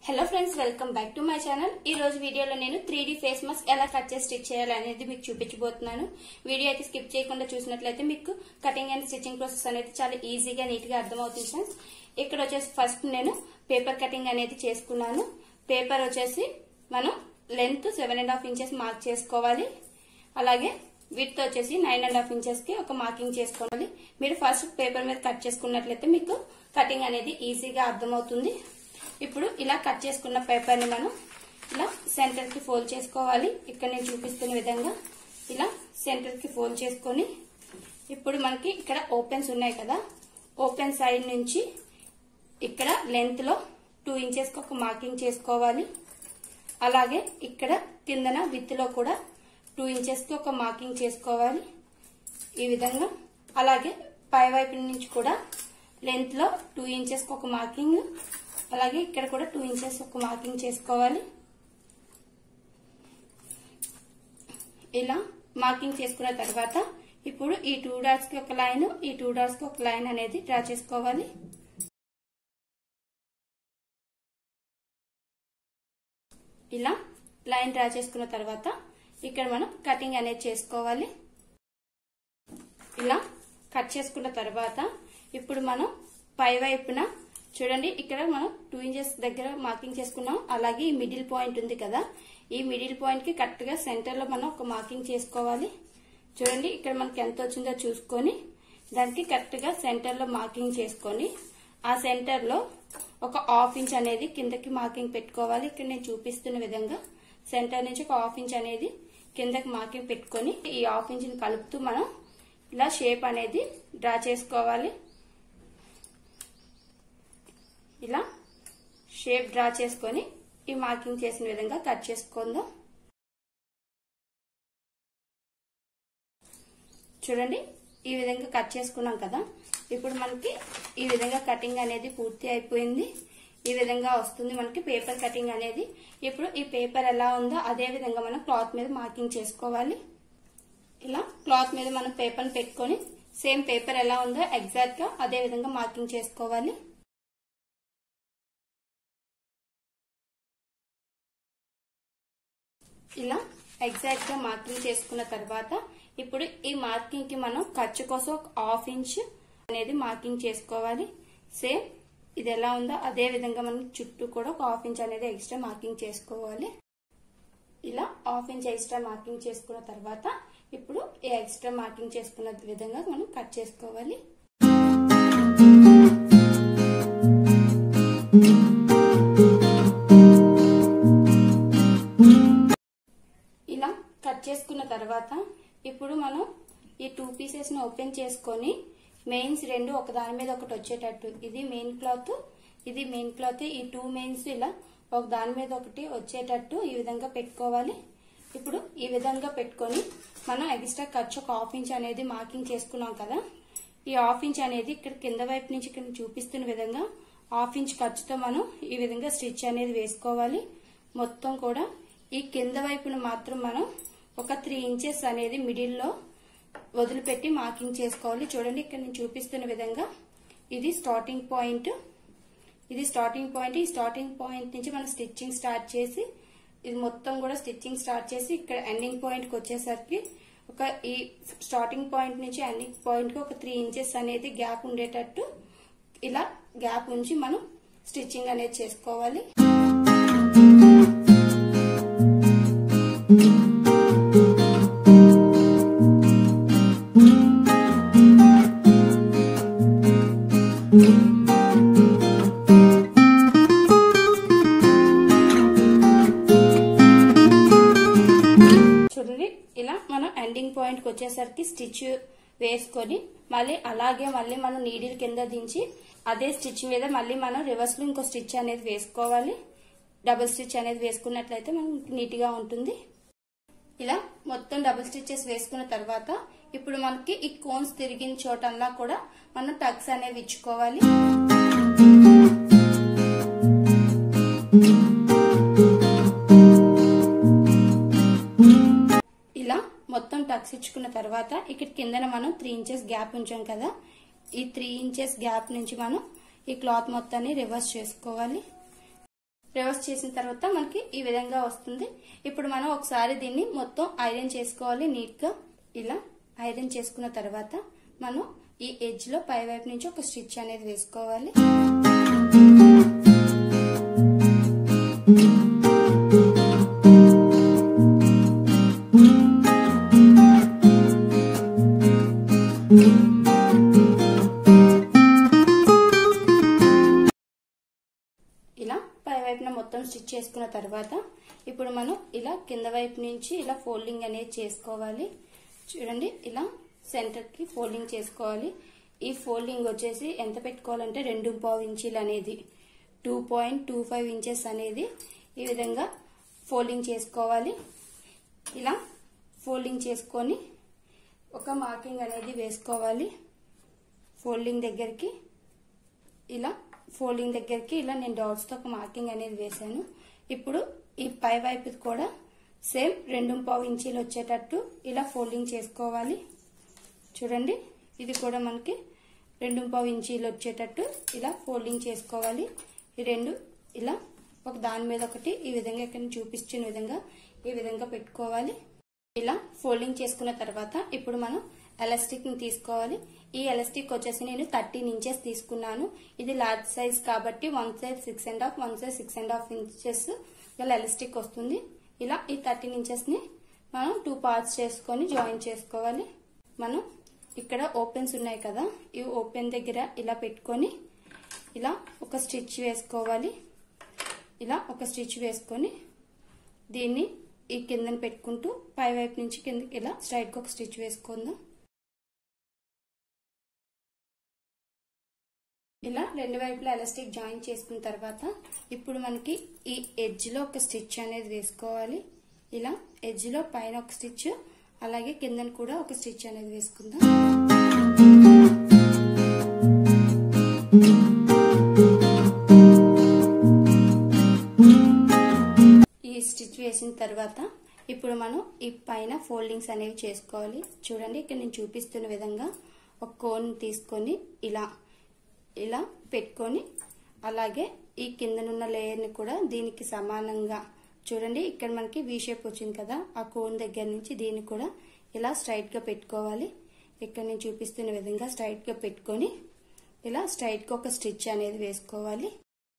hello friends welcome back to my channel ఈ రోజు వీడియోలో నేను త్రీ ఫేస్ మాస్క్ ఎలా కట్ చేసి స్టిచ్ చేయాలి అనేది మీకు చూపించబోతున్నాను వీడియో అయితే స్కిప్ చేయకుండా చూసినట్లయితే మీకు కటింగ్ అండ్ స్టిచ్చింగ్ ప్రాసెస్ అనేది చాలా ఈజీగా నీట్ గా అర్థమవుతుంది ఫ్రెండ్స్ ఇక్కడ వచ్చేసి ఫస్ట్ నేను పేపర్ కటింగ్ అనేది చేసుకున్నాను పేపర్ వచ్చేసి మనం length seven and half inches mark చేసుకోవాలి అలాగే విత్ వచ్చేసి నైన్ అండ్ హాఫ్ ఇంచెస్ కి ఒక మార్కింగ్ చేసుకోవాలి మీరు ఫస్ట్ పేపర్ మీద కట్ చేసుకున్నట్లయితే మీకు కటింగ్ అనేది ఈజీగా అర్థమవుతుంది ఇప్పుడు ఇలా కట్ చేసుకున్న పేపర్ ని మనం ఇలా సెంటర్ కి ఫోల్డ్ చేసుకోవాలి ఇక్కడ నేను చూపిస్తున్న విధంగా ఇలా సెంటర్ కి ఫోల్డ్ చేసుకొని ఇప్పుడు మనకి ఇక్కడ ఓపెన్స్ ఉన్నాయి కదా ఓపెన్ సైడ్ నుంచి ఇక్కడ లెంత్ లో టూ ఇంచెస్ కి ఒక మార్కింగ్ చేసుకోవాలి అలాగే ఇక్కడ కిందన విత్ లో కూడా టూ ఇంచెస్ కి ఒక మార్కింగ్ చేసుకోవాలి ఈ విధంగా అలాగే పై వైపు నుంచి కూడా లెంత్ లో టూ ఇంచెస్ కి ఒక మార్కింగ్ అలాగే ఇక్కడ కూడా టూ ఇంచెస్ ఒక మార్కింగ్ చేసుకోవాలి ఇలా మార్కింగ్ చేసుకున్న తర్వాత ఇప్పుడు ఈ టూ డాట్స్ కి ఒక లైన్ ఈ టూ డాట్స్ కి ఒక లైన్ అనేది డ్రా చేసుకోవాలి ఇలా లైన్ డ్రా చేసుకున్న తర్వాత ఇక్కడ మనం కటింగ్ అనేది చేసుకోవాలి ఇలా కట్ చేసుకున్న తర్వాత ఇప్పుడు మనం పై వైపున చూడండి ఇక్కడ మనం టూ ఇంచెస్ దగ్గర మార్కింగ్ చేసుకున్నాం అలాగే ఈ మిడిల్ పాయింట్ ఉంది కదా ఈ మిడిల్ పాయింట్ కి కరెక్ట్ గా సెంటర్ లో మనం ఒక మార్కింగ్ చేసుకోవాలి చూడండి ఇక్కడ మనకి ఎంత వచ్చిందో చూసుకొని దానికి కరెక్ట్ గా సెంటర్ లో మార్కింగ్ చేసుకొని ఆ సెంటర్ లో ఒక హాఫ్ ఇంచ్ అనేది కిందకి మార్కింగ్ పెట్టుకోవాలి ఇక్కడ నేను చూపిస్తున్న విధంగా సెంటర్ నుంచి ఒక హాఫ్ ఇంచ్ అనేది కిందకి మార్కింగ్ పెట్టుకొని ఈ హాఫ్ ఇంచ్ ని కలుపుతూ మనం ఇలా షేప్ అనేది డ్రా చేసుకోవాలి ఇలా షేప్ డ్రా చేసుకొని ఈ మార్కింగ్ చేసిన విధంగా కట్ చేసుకుందాం చూడండి ఈ విధంగా కట్ చేసుకున్నాం కదా ఇప్పుడు మనకి ఈ విధంగా కటింగ్ అనేది పూర్తి అయిపోయింది ఈ విధంగా వస్తుంది మనకి పేపర్ కటింగ్ అనేది ఇప్పుడు ఈ పేపర్ ఎలా ఉందో అదే విధంగా మనం క్లాత్ మీద మార్కింగ్ చేసుకోవాలి ఇలా క్లాత్ మీద మనం పేపర్ పెట్టుకొని సేమ్ పేపర్ ఎలా ఉందో ఎగ్జాక్ట్ గా అదే విధంగా మార్కింగ్ చేసుకోవాలి ఇలా ఎగ్జాక్ట్ గా మార్కింగ్ చేసుకున్న తర్వాత ఇప్పుడు ఈ మార్కింగ్ కి మనం ఖర్చు కోసం ఒక హాఫ్ ఇంచ్ అనేది మార్కింగ్ చేసుకోవాలి సేమ్ ఇది ఎలా ఉందో అదే విధంగా మనం చుట్టూ కూడా ఒక హాఫ్ ఇంచ్ అనేది ఎక్స్ట్రా మార్కింగ్ చేసుకోవాలి ఇలా హాఫ్ ఇంచ్ ఎక్స్ట్రా మార్కింగ్ చేసుకున్న తర్వాత ఇప్పుడు ఈ ఎక్స్ట్రా మార్కింగ్ చేసుకున్న విధంగా మనం కట్ చేసుకోవాలి ఇలా కట్ చేసుకున్న తర్వాత ఇప్పుడు మనం ఈ టూ పీసెస్ ని ఓపెన్ చేసుకొని మెయిన్స్ రెండు ఒక దాని మీద ఒకటి వచ్చేటట్టు ఇది మెయిన్ క్లాత్ ఇది మెయిన్ క్లాత్ ఈ టూ మెయిన్స్ ఇలా ఒక దాని మీద ఒకటి వచ్చేటట్టు ఈ విధంగా పెట్టుకోవాలి ఇప్పుడు ఈ విధంగా పెట్టుకొని మనం ఎక్స్ట్రా ఖర్చు ఒక హాఫ్ ఇంచ్ అనేది మార్కింగ్ చేసుకున్నాం కదా ఈ హాఫ్ ఇంచ్ అనేది ఇక్కడ కింద వైపు నుంచి ఇక్కడ చూపిస్తున్న విధంగా హాఫ్ ఇంచ్ ఖర్చుతో మనం ఈ విధంగా స్టిచ్ అనేది వేసుకోవాలి మొత్తం కూడా ఈ కింద వైపున మాత్రం మనం ఒక త్రీ ఇంచెస్ అనేది మిడిల్లో వదిలిపెట్టి మార్కింగ్ చేసుకోవాలి చూడండి ఇక్కడ నేను చూపిస్తున్న విధంగా ఇది స్టార్టింగ్ పాయింట్ ఇది స్టార్టింగ్ పాయింట్ ఈ స్టార్టింగ్ పాయింట్ నుంచి మనం స్టిచ్చింగ్ స్టార్ట్ చేసి ఇది మొత్తం కూడా స్టిచ్చింగ్ స్టార్ట్ చేసి ఇక్కడ ఎండింగ్ పాయింట్ కి వచ్చేసరికి ఒక ఈ స్టార్టింగ్ పాయింట్ నుంచి ఎండింగ్ పాయింట్ కి ఒక త్రీ ఇంచెస్ అనేది గ్యాప్ ఉండేటట్టు ఇలా గ్యాప్ ఉంచి మనం స్టిచ్చింగ్ అనేది చేసుకోవాలి చూడండి ఇలా మనం ఎండింగ్ పాయింట్ కి వచ్చేసరికి స్టిచ్ వేసుకొని మళ్ళీ అలాగే మళ్ళీ మనం నీడిల్ కింద దించి అదే స్టిచ్ మీద మళ్ళీ మనం రివర్స్ లో ఇంకో స్టిచ్ అనేది వేసుకోవాలి డబుల్ స్టిచ్ అనేది వేసుకున్నట్లయితే మనకి నీట్ గా ఉంటుంది ఇలా మొత్తం డబుల్ స్టిచెస్ వేసుకున్న తర్వాత ఇప్పుడు మనకి ఈ కోన్స్ తిరిగిన చోటల్లా కూడా మనం టక్స్ అనేవి ఇచ్చుకోవాలి ఇలా మొత్తం టక్స్ ఇచ్చుకున్న తర్వాత ఇక్కడ కిందన మనం త్రీ ఇంచెస్ గ్యాప్ ఉంచాం కదా ఈ త్రీ ఇంచెస్ గ్యాప్ నుంచి మనం ఈ క్లాత్ మొత్తాన్ని రివర్స్ చేసుకోవాలి రివర్స్ చేసిన తర్వాత మనకి ఈ విధంగా వస్తుంది ఇప్పుడు మనం ఒకసారి దీన్ని మొత్తం ఐరన్ చేసుకోవాలి నీట్ గా ఇలా ఐరన్ చేసుకున్న తర్వాత మనం ఈ ఎడ్జ్ లో పై వైపు నుంచి ఒక స్టిచ్ అనేది వేసుకోవాలి ఇలా పై వైపున మొత్తం స్టిచ్ చేసుకున్న తర్వాత ఇప్పుడు మనం ఇలా కింద వైపు నుంచి ఇలా ఫోల్డింగ్ అనేది చేసుకోవాలి చూడండి ఇలా సెంటర్ కి ఫోల్డింగ్ చేసుకోవాలి ఈ ఫోల్డింగ్ వచ్చేసి ఎంత పెట్టుకోవాలంటే రెండు పావు ఇంచీలు అనేది two point two five inches అనేది ఈ విధంగా ఫోల్డింగ్ చేసుకోవాలి ఇలా ఫోల్డింగ్ చేసుకొని ఒక మార్కింగ్ అనేది వేసుకోవాలి ఫోల్డింగ్ దగ్గరికి ఇలా ఫోల్డింగ్ దగ్గరికి ఇలా నేను డాట్స్తో ఒక మార్కింగ్ అనేది వేశాను ఇప్పుడు ఈ పై వైపు కూడా సేమ్ రెండు పావు ఇంచీలు వచ్చేటట్టు ఇలా ఫోల్డింగ్ చేసుకోవాలి చూడండి ఇది కూడా మనకి రెండు పావు ఇంచీలు వచ్చేటట్టు ఇలా ఫోల్డింగ్ చేసుకోవాలి ఈ రెండు ఇలా ఒక దాని మీద ఒకటి ఈ విధంగా ఇక్కడ చూపించిన విధంగా ఈ విధంగా పెట్టుకోవాలి ఇలా ఫోల్డింగ్ చేసుకున్న తర్వాత ఇప్పుడు మనం ఎలాస్టిక్ ని తీసుకోవాలి ఈ ఎలాస్టిక్ వచ్చేసి నేను థర్టీన్ ఇంచెస్ తీసుకున్నాను ఇది లార్జ్ సైజ్ కాబట్టి one size six and half one size six and half inches ఇలా ఎలాస్టిక్ వస్తుంది ఇలా ఈ థర్టీన్ ఇంచెస్ ని మనం టూ పార్ట్స్ చేసుకొని జాయిన్ చేసుకోవాలి మనం ఇక్కడ ఓపెన్స్ ఉన్నాయి కదా ఈ ఓపెన్ దగ్గర ఇలా పెట్టుకొని ఇలా ఒక స్టిచ్ వేసుకోవాలి ఇలా ఒక స్టిచ్ వేసుకొని దీన్ని ఈ కిందన పెట్టుకుంటూ పై వైపు నుంచి కిందకి ఇలా స్ట్రైట్ గా ఒక స్టిచ్ వేసుకుందాం ఇలా రెండు వైపులా ఎలాస్టిక్ జాయిన్ చేసుకున్న తర్వాత ఇప్పుడు మనకి ఈ ఎడ్జ్ లో ఒక స్టిచ్ అనేది వేసుకోవాలి ఇలా ఎడ్జ్ లో పైన ఒక స్టిచ్ అలాగే కిందన కూడా ఒక స్టిచ్ అనేది వేసుకుందాం ఈ స్టిచ్ వేసిన తర్వాత ఇప్పుడు మనం ఈ పైన ఫోల్డింగ్స్ అనేవి చేసుకోవాలి చూడండి ఇక్కడ నేను చూపిస్తున్న విధంగా ఒక కోన్ తీసుకొని ఇలా ఇలా పెట్టుకొని అలాగే ఈ కిందనున్న లేయర్ని కూడా దీనికి సమానంగా చూడండి ఇక్కడ మనకి వీ షేప్ వచ్చింది కదా ఆ కోన్ దగ్గర నుంచి దీన్ని కూడా ఇలా స్ట్రైట్ గా పెట్టుకోవాలి ఇక్కడ నేను చూపిస్తున్న విధంగా స్ట్రైట్ గా పెట్టుకొని ఇలా స్ట్రైట్ గా ఒక స్టిచ్ అనేది వేసుకోవాలి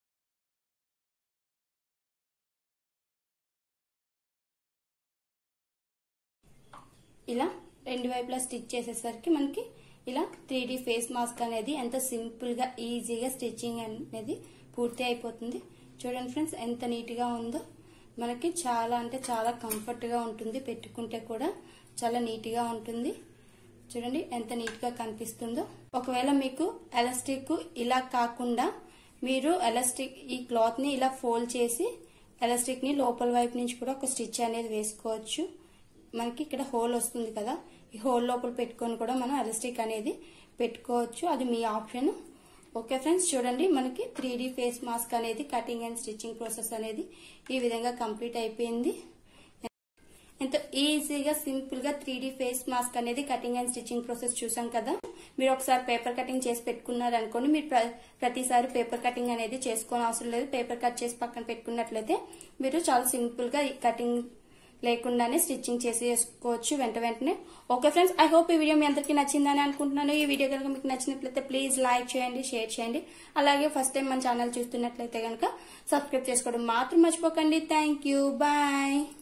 ఇలా రెండు వైపులా స్టిచ్ చేసేసరికి మనకి ఇలా త్రీ డి ఫేస్ మాస్క్ అనేది ఎంత సింపుల్ గా ఈజీగా స్టిచ్చింగ్ అనేది పూర్తి అయిపోతుంది చూడండి ఫ్రెండ్స్ ఎంత నీట్ గా ఉందో మనకి చాలా అంటే చాలా కంఫర్ట్ గా ఉంటుంది పెట్టుకుంటే కూడా చాలా నీట్ గా ఉంటుంది చూడండి ఎంత నీట్ గా కనిపిస్తుందో ఒకవేళ మీకు ఎలాస్టిక్ ఇలా కాకుండా మీరు ఎలాస్టిక్ ఈ క్లాత్ ని ఇలా ఫోల్డ్ చేసి ఎలాస్టిక్ ని లోపల వైపు నుంచి కూడా ఒక స్టిచ్ అనేది వేసుకోవచ్చు మనకి ఇక్కడ హోల్ వస్తుంది కదా ఈ హోల్ లోపల పెట్టుకొని కూడా మనం ఎలాస్టిక్ అనేది పెట్టుకోవచ్చు అది మీ ఆప్షన్ ఓకే ఫ్రెండ్స్ చూడండి మనకి త్రీ ఫేస్ మాస్క్ అనేది కటింగ్ అండ్ స్టిచ్చింగ్ ప్రాసెస్ అనేది ఈ విధంగా కంప్లీట్ అయిపోయింది ఎంతో ఈజీగా సింపుల్ గా త్రీ ఫేస్ మాస్క్ అనేది కటింగ్ అండ్ స్టిచ్చింగ్ ప్రాసెస్ చూసాం కదా మీరు ఒకసారి పేపర్ కటింగ్ చేసి పెట్టుకున్నారు అనుకోండి మీరు ప్ర- ప్రతిసారి పేపర్ కటింగ్ అనేది చేసుకోని అవసరం లేదు పేపర్ కట్ చేసి పక్కన పెట్టుకున్నట్లయితే మీరు చాలా సింపుల్ గా ఈ కటింగ్ లేకుండానే స్టిచ్చింగ్ చేసి చేసుకోవచ్చు వెంట వెంటనే ఓకే ఫ్రెండ్స్ ఐ హోప్ ఈ వీడియో మీ అందరికీ నచ్చిందని అనుకుంటున్నాను ఈ వీడియో కనుక మీకు నచ్చినట్లయితే ప్లీజ్ లైక్ చేయండి షేర్ చేయండి అలాగే ఫస్ట్ టైం మన ఛానల్ చూస్తున్నట్లయితే కనుక సబ్స్క్రైబ్ చేసుకోవడం మాత్రం మర్చిపోకండి థ్యాంక్ యూ బాయ్